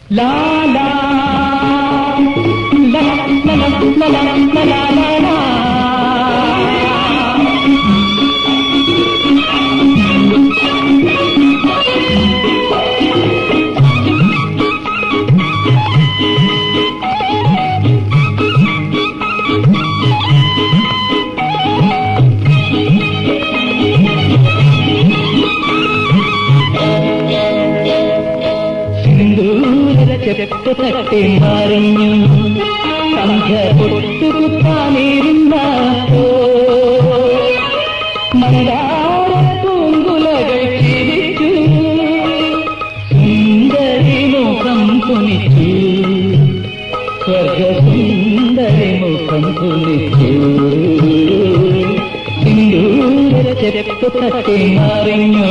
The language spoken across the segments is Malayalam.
ലാ ലാ ലാ ലാ ലാ ലാ ലാ ലാ ലാ ലാ ലാ. സിന്ദൂര ചെപ്പ് തട്ടി മറിഞ്ഞു സന്ധ്യ പൊട്ടുകുത്താനിരുന്ന മന്ദാര പൂങ്കുലകൾ ചിരിച്ചു സുന്ദരി മുഖം തുനിച്ചു സ്വർഗസുന്ദരി മുഖം തുനിച്ചു സിന്ദൂര ചെപ്പ് തട്ടി മറിഞ്ഞു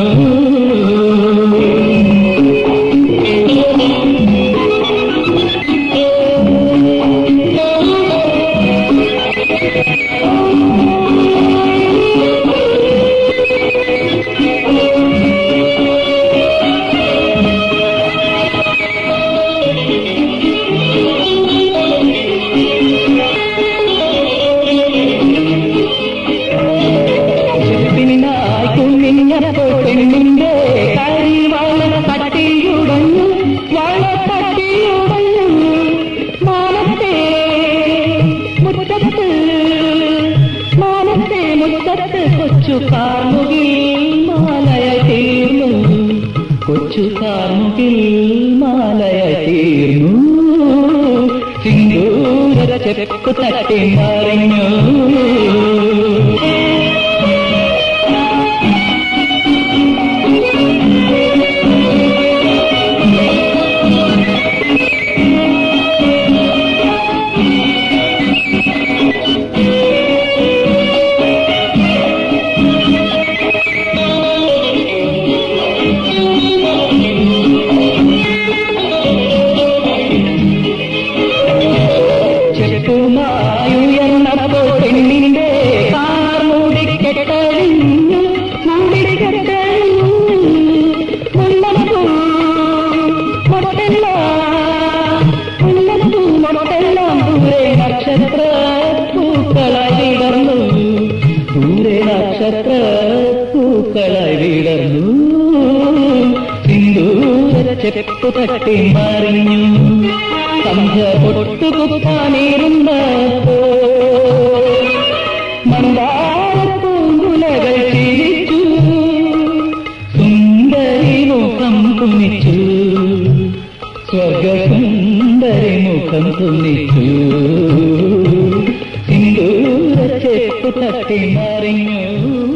പിന്നായി കുഞ്ഞിഞ്ഞപ്പോൾ പെണ്ണിന്റെ കരി വള തട്ടിയുടഞ്ഞു വള തട്ടിയുടഞ്ഞു മാനത്തെ മുറ്റത്ത് മാനത്തെ മുറ്റത്ത് കൊച്ചു കാർമുകിൽ മാലയായി തീർന്നു കൊച്ചു കാർമുകിൽ മാലയായി തീർന്നു സിന്ദൂര ചെപ്പ് തട്ടി മറിഞ്ഞു ചെപ്പുമായുയർന്നപ്പോൾ പെണ്ണിന്റെ കാർ മൂടിക്കെട്ടഴിഞ്ഞു മൂടിക്കെട്ടഴിഞ്ഞു മുല്ലപ്പൂ മൊട്ടെല്ലാം മുല്ലപ്പൂ മൊട്ടെല്ലാം ദൂരെ നക്ഷത്ര പൂക്കളായി വിടർന്നു ദൂരെ നക്ഷത്ര പൂക്കളായി വിടർന്നു സിന്ദൂര ചെപ്പു തട്ടി മറിഞ്ഞു സന്ധ്യ പൊട്ടുകുത്താനിരുന്നപ്പോ മന്ദാര പൂങ്കുലകൾ ചിരിച്ചു സുന്ദരി മുഖം കുനിച്ചു സ്വർഗസുന്ദരി മുഖം കുനിച്ചു സിന്ദൂര ചെപ്പു തട്ടി മറിഞ്ഞു